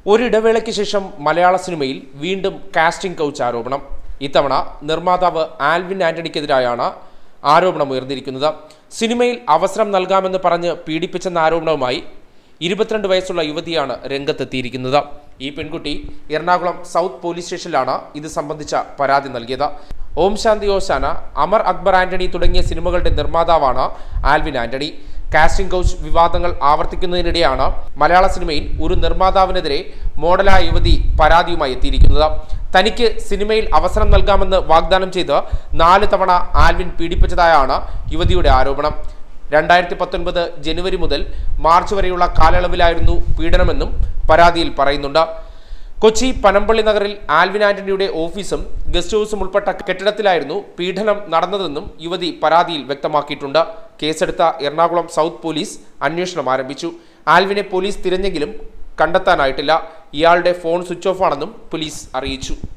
ഒരിടവേളയ്ക്ക് ശേഷം മലയാള സിനിമയിൽ വീണ്ടും കാസ്റ്റിംഗ് കൗച്ച് ആരോപണം ഇത്തവണ നിർമ്മാതാവ് ആൽവിൻ ആന്റണിക്കെതിരായാണ് ആരോപണം ഉയർന്നിരിക്കുന്നത് സിനിമയിൽ അവസരം നൽകാമെന്ന് പറഞ്ഞ് പീഡിപ്പിച്ചെന്ന ആരോപണവുമായി ഇരുപത്തിരണ്ട് വയസ്സുള്ള യുവതിയാണ് രംഗത്തെത്തിയിരിക്കുന്നത് ഈ പെൺകുട്ടി എറണാകുളം സൗത്ത് പോലീസ് സ്റ്റേഷനിലാണ് ഇത് സംബന്ധിച്ച പരാതി നൽകിയത് ഓം ശാന്തി ഓശാന അമർ അക്ബർ ആന്റണി തുടങ്ങിയ സിനിമകളുടെ നിർമ്മാതാവാണ് ആൽവിൻ ആന്റണി കാസ്റ്റിംഗ് കൗച്ച് വിവാദങ്ങൾ ആവർത്തിക്കുന്നതിനിടെയാണ് മലയാള സിനിമയിൽ ഒരു നിർമ്മാതാവിനെതിരെ മോഡലായ യുവതി പരാതിയുമായി എത്തിയിരിക്കുന്നത് തനിക്ക് സിനിമയിൽ അവസരം നൽകാമെന്ന് വാഗ്ദാനം ചെയ്ത് നാല് തവണ ആൽവിൻ പീഡിപ്പിച്ചതായാണ് യുവതിയുടെ ആരോപണം രണ്ടായിരത്തി പത്തൊൻപത് ജനുവരി മുതൽ മാർച്ച് വരെയുള്ള കാലയളവിലായിരുന്നു പീഡനമെന്നും പരാതിയിൽ പറയുന്നുണ്ട് കൊച്ചി പനമ്പള്ളി നഗറിൽ ആൽവിൻ ആന്റണിയുടെ ഓഫീസും ഗസ്റ്റ് ഹൗസും ഉൾപ്പെട്ട കെട്ടിടത്തിലായിരുന്നു പീഡനം നടന്നതെന്നും യുവതി പരാതിയിൽ വ്യക്തമാക്കിയിട്ടുണ്ട് കേസെടുത്ത എറണാകുളം സൗത്ത് പോലീസ് അന്വേഷണം ആരംഭിച്ചു ആൽവിനെ പോലീസ് തിരഞ്ഞെങ്കിലും കണ്ടെത്താനായിട്ടില്ല ഇയാളുടെ ഫോൺ സ്വിച്ച് ഓഫ് ആണെന്നും പോലീസ് അറിയിച്ചു